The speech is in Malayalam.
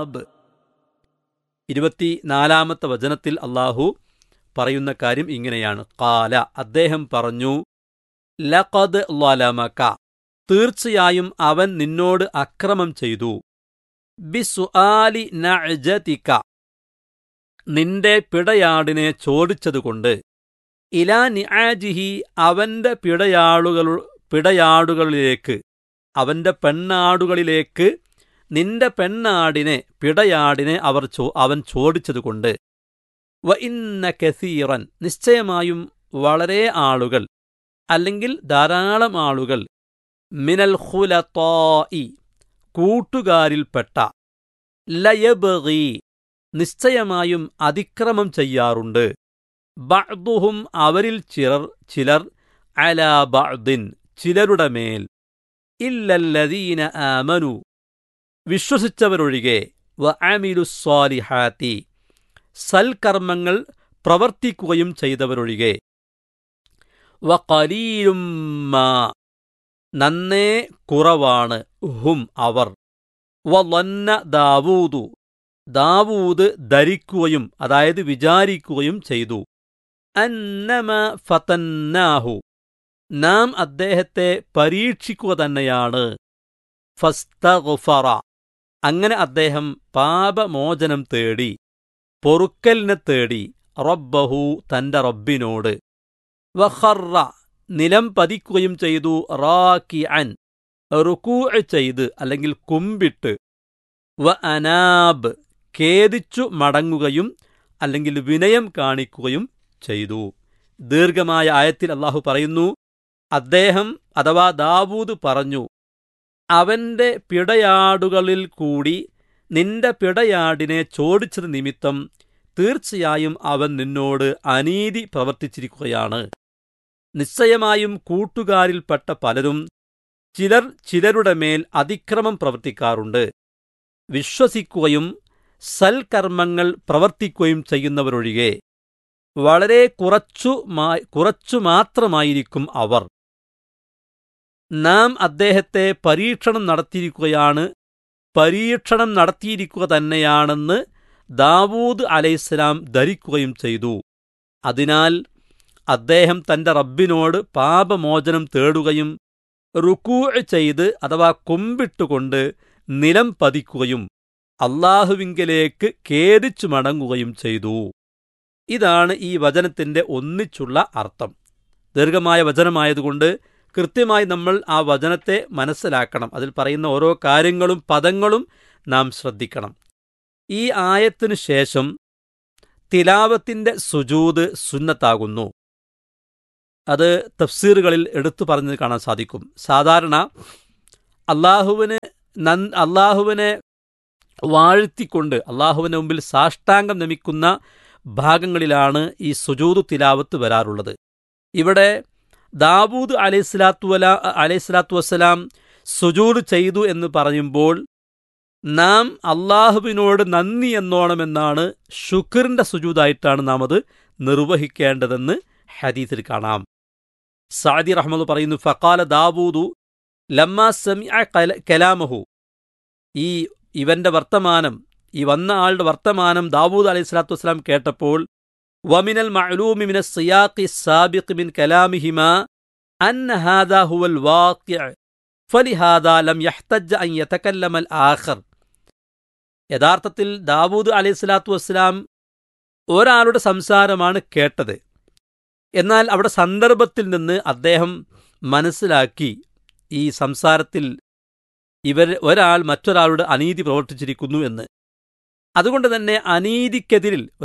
അനാബ് ഇരുപത്തിനാലാമത്തെ വചനത്തിൽ അള്ളാഹു പറയുന്ന കാര്യം ഇങ്ങനെയാണ് കാല അദ്ദേഹം പറഞ്ഞു ലഖദ് ലലമക തീർച്ചയായും അവൻ നിന്നോട് അക്രമം ചെയ്തു ബിസുആലി നഅജതിക നിന്റെ പിടയാടിനെ ചോദിച്ചതുകൊണ്ട് ഇലാ നിആജിഹി അവന്റെ പിടയാളുകൾ പിടയാടുകളിലേക്ക് അവന്റെ പെണ്ണാടുകളിലേക്ക് നിന്റെ പെണ്ണാടിനെ പിടയാടിനെ അവർ ചോ അവൻ ചോദിച്ചതുകൊണ്ട് വ ഇന്ന കസീറൻ നിശ്ചയമായും വളരെ ആളുകൾ അല്ലെങ്കിൽ ധാരാളം ആളുകൾ മിനൽ ഖുലത്തായി കൂട്ടുകാരിൽപ്പെട്ട ലയബഗി നിശ്ചയമായും അതിക്രമം ചെയ്യാറുണ്ട് ബഅ്ദുഹും അവരിൽ ചിലർ ചിലർ അലാ ബഅ്ദിൻ ചിലരുടെ മേൽ ഇല്ലല്ലദീന ആമനു വിശ്വസിച്ചവരൊഴികെ വ അമിലുസ്വാലിഹാത്തി സൽക്കർമ്മങ്ങൾ പ്രവർത്തിക്കുകയും ചെയ്തവരൊഴികെ വ കലീലും മാ നന്നേ കുറവാണ് ഹും അവർ വന്ന ദാവൂദു ദാവൂദ് ധരിക്കുകയും അതായത് വിചാരിക്കുകയും ചെയ്തു അന്നമ ഫതന്നാഹു നാം അദ്ദേഹത്തെ പരീക്ഷിക്കുക തന്നെയാണ് ഫസ്തഗ്ഫറ അങ്ങനെ അദ്ദേഹം പാപമോചനം തേടി പൊറുക്കലിനെ തേടി റബ്ബഹു തന്റെ റബ്ബിനോട് വഖറ നിലം പതിക്കുകയും ചെയ്തു റാക്കി അൻ റുക്കൂ ചെയ്ത് അല്ലെങ്കിൽ കുമ്പിട്ട് വ അനാബ് ഖേദിച്ചു മടങ്ങുകയും അല്ലെങ്കിൽ വിനയം കാണിക്കുകയും ചെയ്തു ദീർഘമായ ആയത്തിൽ അള്ളാഹു പറയുന്നു അദ്ദേഹം അഥവാ ദാവൂദ് പറഞ്ഞു അവന്റെ പിടയാടുകളിൽ കൂടി നിന്റെ പിടയാടിനെ ചോദിച്ചത് നിമിത്തം തീർച്ചയായും അവൻ നിന്നോട് അനീതി പ്രവർത്തിച്ചിരിക്കുകയാണ് നിശ്ചയമായും കൂട്ടുകാരിൽപ്പെട്ട പലരും ചിലർ ചിലരുടെ മേൽ അതിക്രമം പ്രവർത്തിക്കാറുണ്ട് വിശ്വസിക്കുകയും സൽക്കർമ്മങ്ങൾ പ്രവർത്തിക്കുകയും ചെയ്യുന്നവരൊഴികെ വളരെ കുറച്ചു കുറച്ചു മാത്രമായിരിക്കും അവർ നാം അദ്ദേഹത്തെ പരീക്ഷണം നടത്തിയിരിക്കുകയാണ് പരീക്ഷണം നടത്തിയിരിക്കുക തന്നെയാണെന്ന് ദാവൂദ് അലൈഹിസ്സലാം ധരിക്കുകയും ചെയ്തു അതിനാൽ അദ്ദേഹം തന്റെ റബ്ബിനോട് പാപമോചനം തേടുകയും റുക്കൂ ചെയ്ത് അഥവാ കുമ്പിട്ടുകൊണ്ട് നിലം പതിക്കുകയും അള്ളാഹുവിങ്കലേക്ക് ഖേദിച്ചു മടങ്ങുകയും ചെയ്തു ഇതാണ് ഈ വചനത്തിന്റെ ഒന്നിച്ചുള്ള അർത്ഥം ദീർഘമായ വചനമായതുകൊണ്ട് കൃത്യമായി നമ്മൾ ആ വചനത്തെ മനസ്സിലാക്കണം അതിൽ പറയുന്ന ഓരോ കാര്യങ്ങളും പദങ്ങളും നാം ശ്രദ്ധിക്കണം ഈ ആയത്തിനു ശേഷം തിലാവത്തിന്റെ സുജൂത് സുന്നത്താകുന്നു അത് തഫ്സീറുകളിൽ എടുത്തു പറഞ്ഞത് കാണാൻ സാധിക്കും സാധാരണ അള്ളാഹുവിന് നൻ അള്ളാഹുവിനെ വാഴ്ത്തിക്കൊണ്ട് അള്ളാഹുവിന് മുമ്പിൽ സാഷ്ടാംഗം നമിക്കുന്ന ഭാഗങ്ങളിലാണ് ഈ സുജൂദ് തിലാവത്ത് വരാറുള്ളത് ഇവിടെ ദാവൂദ് അലൈഹിസ്ലാത്തു വല അലൈഹിസ്ലാത്തു വസ്സലാം സുജൂദ് ചെയ്തു എന്ന് പറയുമ്പോൾ നാം അള്ളാഹുവിനോട് നന്ദി എന്നോണമെന്നാണ് ഷുഖറിന്റെ സുജൂദായിട്ടാണ് നാം അത് നിർവഹിക്കേണ്ടതെന്ന് ഹദീസിൽ കാണാം സാദി റഹ്മദ് പറയുന്നു ഫക്കാല ദാവൂദു ലമ്മ സമി കലാമഹു ഈ ഇവന്റെ വർത്തമാനം ഈ വന്ന ആളുടെ വർത്തമാനം ദാവൂദ് അലൈഹി സ്വലാത്തു വസ്സലാം കേട്ടപ്പോൾ വമിനൽ മഅലൂമി മിന സിയാഖി സാബിഖ് മിൻ കലാമിഹിമ അൻ ഹാദാ ഹുവൽ വാഖിഅ ഫലിഹാദാ ലം യഹ്തജ്ജ അൻ യതകല്ലമൽ ആഖർ യഥാർത്ഥത്തിൽ ദാവൂദ് അലൈഹി സ്വലാത്തു വസ്സലാം ഒരാളുടെ സംസാരമാണ് കേട്ടത് എന്നാൽ അവിടെ സന്ദർഭത്തിൽ നിന്ന് അദ്ദേഹം മനസ്സിലാക്കി ഈ സംസാരത്തിൽ ഇവർ ഒരാൾ മറ്റൊരാളുടെ അനീതി പ്രവർത്തിച്ചിരിക്കുന്നു എന്ന് അതുകൊണ്ട് തന്നെ അനീതിക്കെതിരിൽ